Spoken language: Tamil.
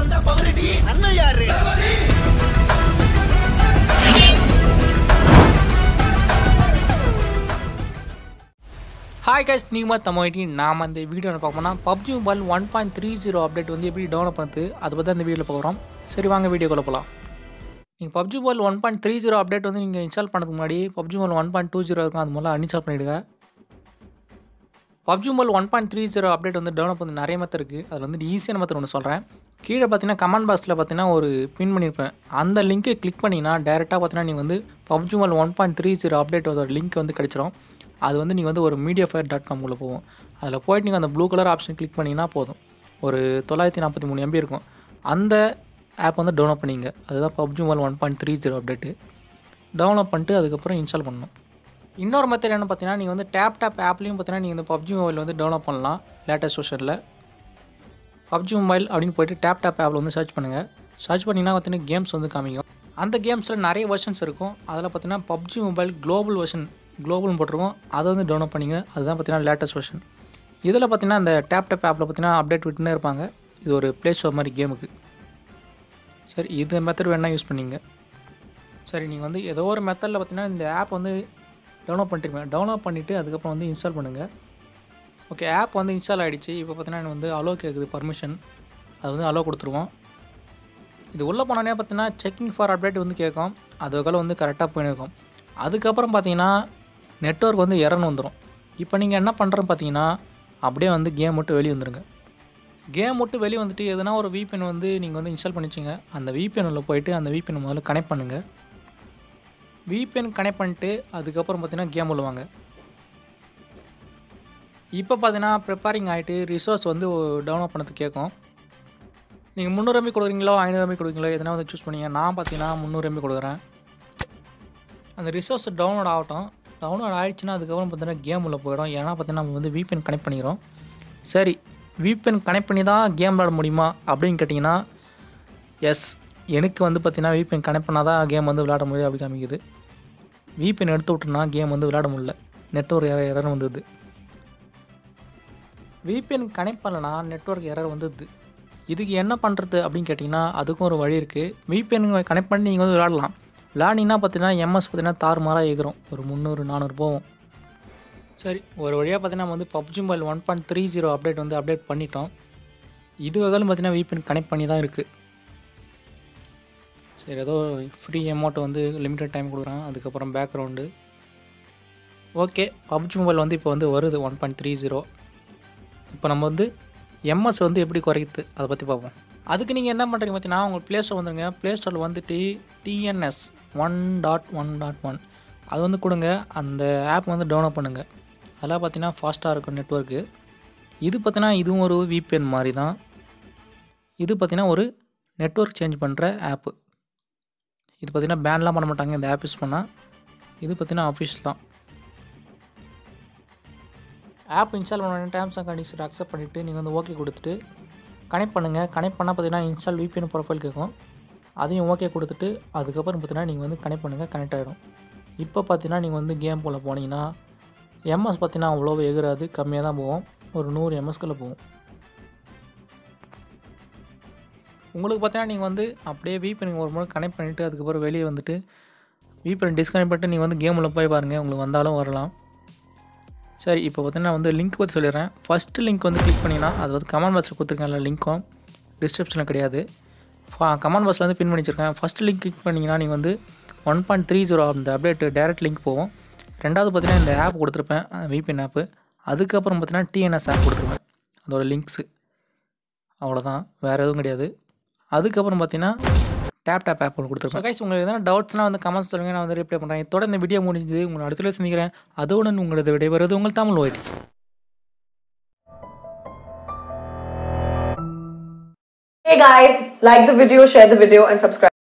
வந்த பவரடி அண்ணன் யாரு ஹாய் கைஸ் நீங்கள் தமிழி நாம் அந்த வீடியோவில் பார்ப்போம்னா PUBG mobile one point three zero update வந்து எப்படி டவுன்லோட் பண்ணுறது அதை பற்றி அந்த வீடியோவில் பார்க்குறோம் சரி வாங்க வீடியோக்குள்ள போகலாம் நீங்கள் PUBG mobile one point three zero update வந்து நீங்கள் இன்ஸ்டால் பண்ணுறதுக்கு முன்னாடி PUBG mobile one point two zero இருக்கும் அது முதல்ல அன்இன்ஸ்டால் பண்ணிவிடுங்க PUBG mobile one point three zero update வந்து டெவலப் வந்து நிறைய மெத்தட் இருக்குது அதில் வந்து ஈஸியான மெத்தட் ஒன்று சொல்கிறேன் கீழே பார்த்தீங்கன்னா கமெண்ட் பாக்ஸில் பார்த்தீங்கன்னா ஒரு பின் பண்ணியிருப்பேன் அந்த லிங்க்கை கிளிக் பண்ணிங்கன்னா டேரெக்டாக பார்த்தீங்கன்னா நீங்கள் வந்து PUBG mobile one point three zero அப்டேட்டோட லிங்க் வந்து கிடச்சிரும் அது வந்து நீங்கள் வந்து ஒரு மீடியா ஃபயர் டாட் காம்குள்ளே போகும் அதில் போயிட்டு நீங்கள் அந்த ப்ளூ கலர் ஆப்ஷன் கிளிக் பண்ணிங்கன்னா போதும் ஒரு தொள்ளாயிரத்தி நாற்பத்தி மூணு எம்பி இருக்கும் அந்த ஆப் வந்து டவுன்லோட் பண்ணிங்க அதுதான் PUBG mobile one point three zero update download பண்ணிட்டு அதுக்கப்புறம் இன்ஸ்டால் பண்ணணும் இன்னொரு மெத்தட் என்ன பார்த்தீங்கன்னா நீங்கள் வந்து டேப் டேப் ஆப்லேயும் பார்த்தீங்கன்னா நீங்கள் இந்த பப்ஜி மொபைல் வந்து டவுன்லோட் பண்ணலாம் லேட்டஸ்ட் வெர்ஷனில் பப்ஜி மொபைல் அப்படின்னு போயிட்டு டேப் டேப் ஆப்பில் வந்து சர்ச் பண்ணுங்கள் சர்ச் பண்ணிங்கன்னா பார்த்தீங்கன்னா கேம்ஸ் வந்து காமிக்கும் அந்த கேம்ஸில் நிறைய வெர்ஷன்ஸ் இருக்கும் அதில் பார்த்தீங்கன்னா பப்ஜி மொபைல் குளோபல் வெர்ஷன் குளோபல்னு போட்டிருக்கோம் அதை வந்து டவுன்லோட் பண்ணிங்க அதுதான் பார்த்தீங்கன்னா லேட்டஸ்ட் வெர்ஷன் இதில் பார்த்தீங்கன்னா இந்த டேப் டேப் ஆப்பில் பார்த்தீங்கன்னா அப்டேட் விட்டுனே இருப்பாங்க இது ஒரு ப்ளே ஸ்டோர் மாதிரி கேமுக்கு சரி இது மெத்தட் வேணால் யூஸ் பண்ணிங்க சரி நீங்கள் வந்து ஏதோ ஒரு மெத்தடில் பார்த்தீங்கன்னா இந்த ஆப் வந்து டவுன்லோட் பண்ணிட்டுருப்பேன் டவுன்லோட் பண்ணிவிட்டு அதுக்கப்புறம் வந்து இன்ஸ்டால் பண்ணுங்கள் ஓகே ஆப் வந்து இன்ஸ்டால் ஆகிடுச்சு இப்போ பார்த்தீங்கன்னா எனக்கு வந்து அலோ கேட்குது பர்மிஷன் அது வந்து அலோ கொடுத்துருவோம் இது உள்ளே போனோடனே பார்த்தீங்கன்னா செக்கிங் ஃபார் அப்டேட் வந்து கேட்கும் அதுக்கால வந்து கரெக்டாக போயிருக்கும் அதுக்கப்புறம் பார்த்தீங்கன்னா நெட்ஒர்க் வந்து இறந்து வந்துடும் இப்போ நீங்கள் என்ன பண்ணுறோன்னு பார்த்தீங்கன்னா அப்படியே வந்து கேம் மட்டும் வெளியே வந்துருங்க கேம் மட்டும் வெளியே வந்துட்டு எதுனா ஒரு VPN வந்து நீங்கள் வந்து இன்ஸ்டால் பண்ணி வச்சுங்க அந்த VPN உள்ள போயிட்டு அந்த VPN முதல்ல கனெக்ட் பண்ணுங்கள் VPN கனெக்ட் பண்ணிட்டு அதுக்கப்புறம் பார்த்தீங்கன்னா கேம் உள்ள வாங்க இப்போ பார்த்தீங்கன்னா ப்ரிப்பேரிங் ஆகிட்டு ரிசோர்ஸ் வந்து டவுன்லோட் பண்ணது கேட்கும் நீங்கள் முந்நூறு எம்பி கொடுக்குறீங்களோ ஐநூறு எம்பி கொடுக்குறீங்களோ எதனா வந்து சூஸ் பண்ணிங்க நான் பார்த்தீங்கன்னா முந்நூறு எம்பி கொடுக்குறேன் அந்த ரிசோர்ஸ் டவுன்லோட் ஆகட்டும் டவுன்லோட் ஆகிடுச்சுன்னா அதுக்கப்புறம் பார்த்தீங்கன்னா கேம் உள்ள போயிடும் ஏன்னா பார்த்தீங்கன்னா நம்ம வந்து VPN கனெக்ட் பண்ணிக்கிறோம் சரி VPN கனெக்ட் பண்ணி தான் கேம் விளாட முடியுமா அப்படின்னு கேட்டிங்கன்னா எஸ் எனக்கு வந்து பார்த்தீங்கன்னா VPN கனெக்ட் பண்ணால் தான் கேம் வந்து விளையாட முடியும் அப்படி காமிக்குது VPN எடுத்து விட்டுனா கேம் வந்து விளையாட முடியல நெட்ஒர்க் எரர் எரர் வந்தது VPN கனெக்ட் பண்ணலனா நெட்ஒர்க் எரர் வந்தது இதுக்கு என்ன பண்ணுறது அப்படின்னு கேட்டிங்கன்னா அதுக்கும் ஒரு வழி இருக்குது VPN கனெக்ட் பண்ணி நீங்கள் வந்து விளாடலாம் விளாடிங்கன்னா பார்த்தீங்கன்னா எம்எஸ் பார்த்தீங்கன்னா தாறுமாறாக ஏகிறோம் ஒரு முந்நூறு நானூறு போகும் சரி ஒரு வழியாக பார்த்தீங்கன்னா நம்ம வந்து PUBG mobile one point three zero update வந்து அப்டேட் பண்ணிட்டோம் இது வகையிலும் பார்த்தீங்கன்னா VPN கனெக்ட் பண்ணி தான் இருக்குது சரி ஏதோ ஃப்ரீ அமௌண்ட் வந்து லிமிட்டட் டைம் கொடுக்குறான் அதுக்கப்புறம் பேக்ரவுண்டு ஓகே பப்ஜி மொபைல் வந்து இப்போ வந்து வருது ஒன் பாயிண்ட் த்ரீ ஜீரோ இப்போ நம்ம வந்து எம்எஸ் வந்து எப்படி குறைக்குது அதை பற்றி பார்ப்போம் அதுக்கு நீங்கள் என்ன பண்ணுறீங்க பார்த்தீங்கன்னா உங்கள் ப்ளே ஸ்டோர் வந்துருங்க ப்ளே ஸ்டோரில் வந்துட்டு DNS one dot one dot one அது வந்து கொடுங்க அந்த ஆப் வந்து டவுன்லோட் பண்ணுங்கள் அதெல்லாம் பார்த்தீங்கன்னா ஃபாஸ்ட்டாக இருக்கும் நெட்ஒர்க்கு இது பார்த்தீங்கன்னா இதுவும் ஒரு VPN மாதிரி தான் இது பார்த்தீங்கன்னா ஒரு நெட்ஒர்க் சேஞ்ச் பண்ணுற ஆப்பு இது பார்த்தீங்கன்னா பேன்லாம் பண்ண மாட்டாங்க இந்த ஆப் யூஸ் பண்ணால் இது பார்த்தீங்கன்னா ஆஃபீஸ் தான் ஆப் இன்ஸ்டால் பண்ண டேர்ம்ஸ் அண்ட் கண்டிஷன் அக்செப்ட் பண்ணிவிட்டு நீங்கள் வந்து ஓகே கொடுத்துட்டு கனெக்ட் பண்ணுங்கள் கனெக்ட் பண்ணால் பார்த்தீங்கன்னா இன்ஸ்டால் VPN ப்ரொஃபைல் கேட்கும் அதையும் ஓகே கொடுத்துட்டு அதுக்கப்புறம் பார்த்தீங்கன்னா நீங்கள் வந்து கனெக்ட் பண்ணுங்கள் கனெக்ட் ஆகிடும் இப்போ பார்த்தீங்கன்னா நீங்கள் வந்து கேம் போல் போனீங்கன்னா எம்எஸ் பார்த்தீங்கன்னா அவ்வளோ எகுறாது கம்மியாக தான் போகும் ஒரு நூறு எம்எஸ்க்குள்ளே போகும் உங்களுக்கு பார்த்தீங்கன்னா நீங்கள் வந்து அப்படியே VPN ஒரு முறை கனெக்ட் பண்ணிவிட்டு அதுக்கப்புறம் வெளியே வந்துட்டு VPN டிஸ்கனெக்ட் பண்ணிட்டு நீங்கள் வந்து கேம் உள்ள போய் பாருங்கள் உங்களுக்கு வந்தாலும் வரலாம் சரி இப்போ பார்த்தீங்கன்னா வந்து லிங்க் பற்றி சொல்லிடுறேன் ஃபஸ்ட்டு லிங்க் வந்து கிளிக் பண்ணிங்கன்னா அது வந்து கமெண்ட் பாக்ஸில் கொடுத்துருக்கேன் லிங்க்கும் டிஸ்கிரிப்ஷனில் கிடையாது கமெண்ட் பாக்ஸில் வந்து பின் பண்ணி வச்சிருக்கேன் ஃபஸ்ட்டு லிங்க் கிளிக் பண்ணிங்கன்னா நீங்கள் வந்து ஒன் பாயிண்ட் த்ரீ ஜீரோ அந்த அப்டேட் டேரக்ட் லிங்க் போகும் ரெண்டாவது பார்த்தீங்கன்னா இந்த ஆப் கொடுத்துருப்பேன் விபிஎன் ஆப்பு அதுக்கப்புறம் பார்த்தீங்கன்னா டிஎன்எஸ் ஆப் கொடுத்துருப்பேன் அதோட லிங்க்ஸு அவ்வளோதான் வேறு எதுவும் கிடையாது அதுக்கப்புறம் பார்த்தீங்கன்னா டேப் டேப் ஆப் ஒன்று கொடுத்துருக்கேன் கைஸ் உங்களுக்கு எதனா டவுட்ஸ்னால் வந்து கமெண்ட்ஸ் சொல்லுங்கள் நான் வந்து ரிப்ளை பண்ணுறேன் இதோட இந்த வீடியோ முடிஞ்சது உங்களை அடுத்த சந்திக்கிறேன் அதோட உங்களது விடைபெறுவது உங்கள் Tamil white Hey guys, like the video, share the video and subscribe.